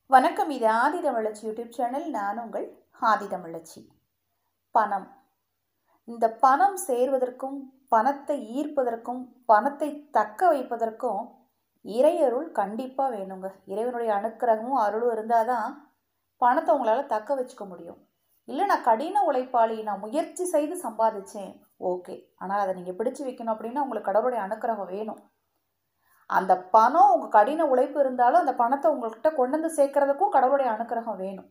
வணக்கம் இது ஆதி தமிழச்சி YouTube channel நான் உங்கள் ஆதி தமிழச்சி பணம் இந்த பணம் சேர்வதற்கும் பணத்தை ஈர்ப்பதற்கும் பணத்தை தக்க வைப்பதற்கும் இறையருள் கண்டிப்பாக வேணுங்க இறைவனுடைய அனுக்கிரகமும் அருளும் இருந்தால் தான் பணத்தை உங்களால் தக்க வச்சுக்க முடியும் இல்லை நான் கடின உழைப்பாளி நான் முயற்சி செய்து சம்பாதிச்சேன் ஓகே ஆனால் அதை நீங்கள் பிடிச்சு வைக்கணும் அப்படின்னா உங்களுக்கு கடவுளுடைய அனுக்கிரகம் வேணும் அந்த பணம் உங்கள் கடின உழைப்பு இருந்தாலும் அந்த பணத்தை உங்கள்கிட்ட கொண்டு வந்து சேர்க்கறதுக்கும் கடவுளுடைய அனுக்கிரகம் வேணும்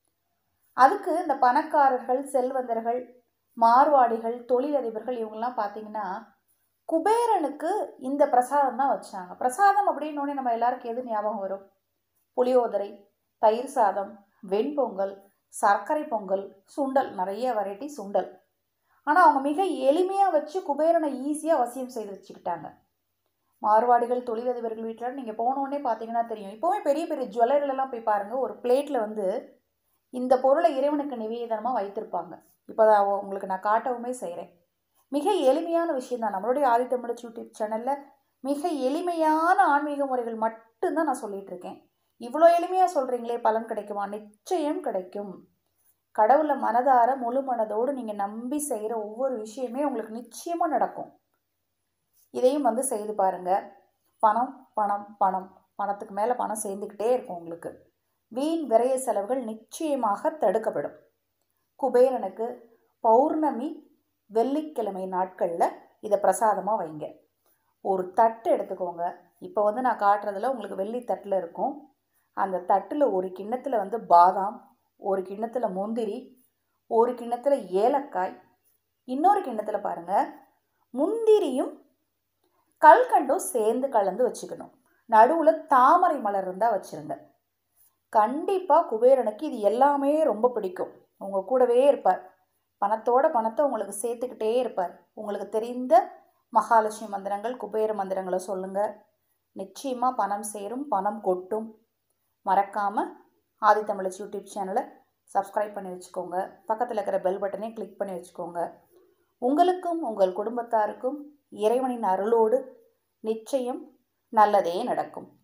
அதுக்கு இந்த பணக்காரர்கள் செல்வந்தர்கள் மார்வாடிகள் தொழிலதிபர்கள் இவங்கெல்லாம் பார்த்தீங்கன்னா குபேரனுக்கு இந்த பிரசாதம் தான் வச்சாங்க பிரசாதம் அப்படின்னோடனே நம்ம எல்லாருக்கும் எது ஞாபகம் வரும் புளியோதரை தயிர் சாதம் வெண்பொங்கல் சர்க்கரை பொங்கல் சுண்டல் நிறைய வெரைட்டி சுண்டல் ஆனால் அவங்க மிக எளிமையாக வச்சு குபேரனை ஈஸியாக வசியம் செய்து வச்சுக்கிட்டாங்க மார்வாடிகள் தொழிலதிபர்கள் வீட்டில் நீங்கள் போனோடனே பார்த்தீங்கன்னா தெரியும் இப்போவே பெரிய பெரிய ஜுவல்லரிலலாம் போய் பாருங்கள் ஒரு பிளேட்டில் வந்து இந்த பொருளை இறைவனுக்கு நிவேதனமாக வைத்திருப்பாங்க இப்போ அதை உங்களுக்கு நான் காட்டவுமே செய்கிறேன் மிக எளிமையான விஷயம் தான் நம்மளுடைய ஆதித்தமிழ் யூடியூப் சேனலில் மிக எளிமையான ஆன்மீக முறைகள் மட்டும்தான் நான் சொல்லிகிட்டு இருக்கேன் இவ்வளோ எளிமையாக சொல்கிறீங்களே பலன் கிடைக்குமா நிச்சயம் கிடைக்கும் கடவுளை மனதார முழு மனதோடு நீங்கள் நம்பி செய்கிற ஒவ்வொரு விஷயமே உங்களுக்கு நிச்சயமாக நடக்கும் இதையும் வந்து செய்து பாருங்கள் பணம் பணம் பணம் பணத்துக்கு மேலே பணம் சேர்ந்துக்கிட்டே இருக்கும் உங்களுக்கு வீண் விரைய செலவுகள் நிச்சயமாக தடுக்கப்படும் குபேரனுக்கு பௌர்ணமி வெள்ளிக்கிழமை நாட்களில் இதை பிரசாதமாக வைங்க ஒரு தட்டு எடுத்துக்கோங்க இப்போ வந்து நான் காட்டுறதுல உங்களுக்கு வெள்ளி தட்டில் இருக்கும் அந்த தட்டில் ஒரு கிண்ணத்தில் வந்து பாதாம் ஒரு கிண்ணத்தில் முந்திரி ஒரு கிண்ணத்தில் ஏலக்காய் இன்னொரு கிண்ணத்தில் பாருங்கள் முந்திரியும் கல்கண்டும் சேர்ந்து கலந்து வச்சுக்கணும் நடுவில் தாமரை மலர் இருந்தால் வச்சுருங்க கண்டிப்பாக குபேரனுக்கு இது எல்லாமே ரொம்ப பிடிக்கும் உங்கள் கூடவே இருப்பார் பணத்தோட பணத்தை உங்களுக்கு சேர்த்துக்கிட்டே இருப்பார் உங்களுக்கு தெரிந்த மகாலட்சுமி மந்திரங்கள் குபேர மந்திரங்களை சொல்லுங்கள் நிச்சயமாக பணம் சேரும் பணம் கொட்டும் மறக்காமல் ஆதித்தமிழ் யூடியூப் சேனலை சப்ஸ்கிரைப் பண்ணி வச்சுக்கோங்க பக்கத்தில் இருக்கிற பெல் பட்டனையும் கிளிக் பண்ணி வச்சுக்கோங்க உங்களுக்கும் உங்கள் குடும்பத்தாருக்கும் இறைவனின் அருளோடு நிச்சயம் நல்லதே நடக்கும்